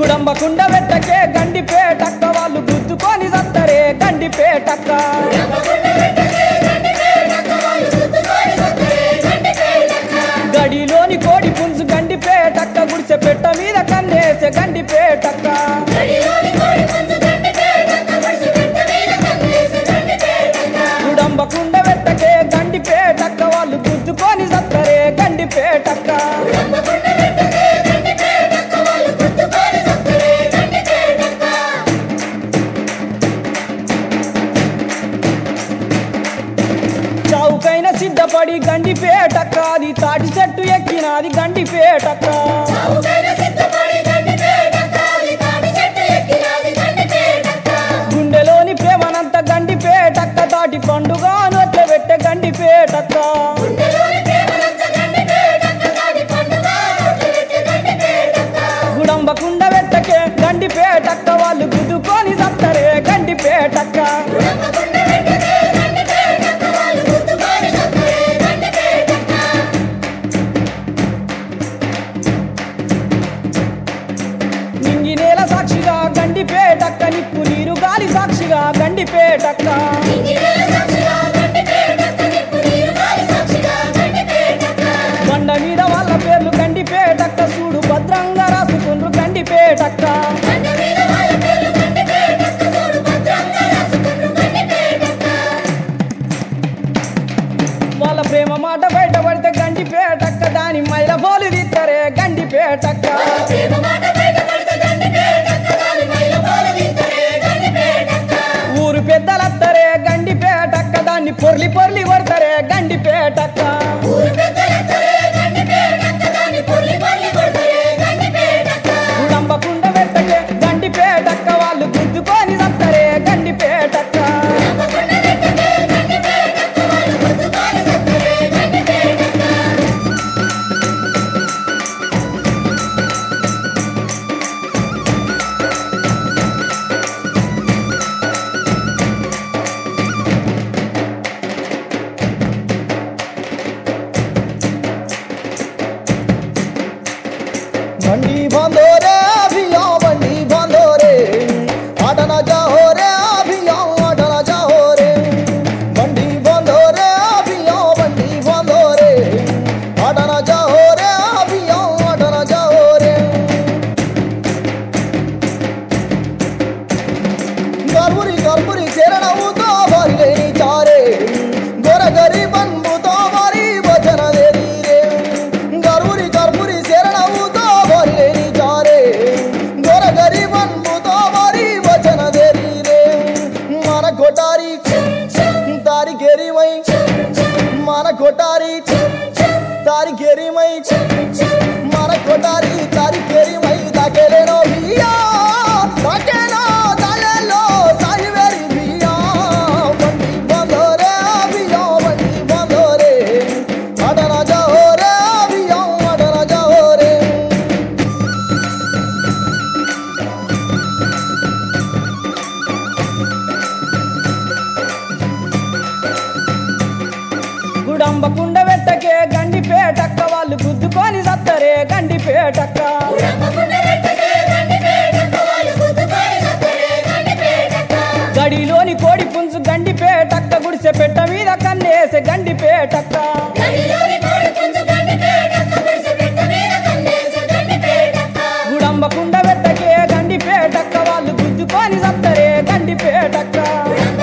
గుడంబకుండ వెట్టకే గండిపేటక్క వాళ్ళు గుద్దుకొని సత్తరే గండిపేటక్క గడిలోని కోడి పుంజు గండిపేటక్క గుడిసె పెట్ట మీద కన్నేసే గండిపేటక్క గుడంబకుండ వెట్టకే గండిపేటక్క వాళ్ళు గుద్దుకొని సత్తరే గండిపేటక్క చౌకైన సిద్ధపడి గండిపేటక్క అది తాటి చెట్టు ఎక్కినది గండిపేటక్క గుండెలోని ప్రేమనంత గండిపేటక్క తాటి పండుగ నొట్ల పెట్టే గండిపేటక్క గుడంబకుండ వెట్టకే గండిపేటక్క వాళ్ళు గుద్దుకొని సత్తరే గండిపేటక్క నింగి నేల సాక్షిగా గండిపేటక్క నిప్పు నీరు గాలి సాక్షిగా గండిపేటక్క బండ మీద వాళ్ళ పేర్లు గండిపేటక్క చూడు భద్రంగా రాసుకుండ్రు గండిపేటక్క వాళ్ళ ప్రేమ మాట బయటపడితే గండిపేటక్క దాని మైల పోలు తీస్తారే గండిపేటక్క ఊరు పెద్దలత్తరే గండిపేటక్క దాన్ని పొర్లి పొర్లి కొడతారే గండిపేటక్క గుడంబకుండ వెట్టకే గండిపేటక్క వాళ్ళు గుద్దుకొని సత్తరే గండిపేటక్క बंडी बांधो रे अभिया बंडी बांधो रे आटना जाओ रे अभिया आटना जाओ रे बंडी बांधो रे अभिया बंडी बांधो रे आटना जाओ रे अभिया आटना जाओ रे గర్భురి గర్భురి శరణవుతో బరిలేని చారే గొరగరి బన్బుతో మరి వచన దేరీరే గర్భురి గర్భురి శరణవుతో బరిలేని చారే గొరగరి బన్బుతో మరి వచన దేరీరే మన కొటారి దారి గెరిమై మన కొటారి దారి గెరిమై మన కొటారి దారి గెరిమై దాకెలేనో బియ్యా దాకెలో దాలెలో సాయివేరి బియ్యా బండి బందోరే బియ్యా బండి బందోరే అడన జాహోరే బియ్యా అడన జాహోరే గుడంబకుండ వెట్టకే గండిపేటక్క వాళ్ళు గుద్దుకొని సత్తరే గండిపేటక్క గడిలోని కోడి పుంజు గండిపేటక్క గుడిసె పెట్ట మీద కన్నేసే గండిపేటక్క గుడంబకుండ వెట్టకే గండిపేటక్క వాళ్ళు గుద్దుకొని సత్తరే గండిపేటక్క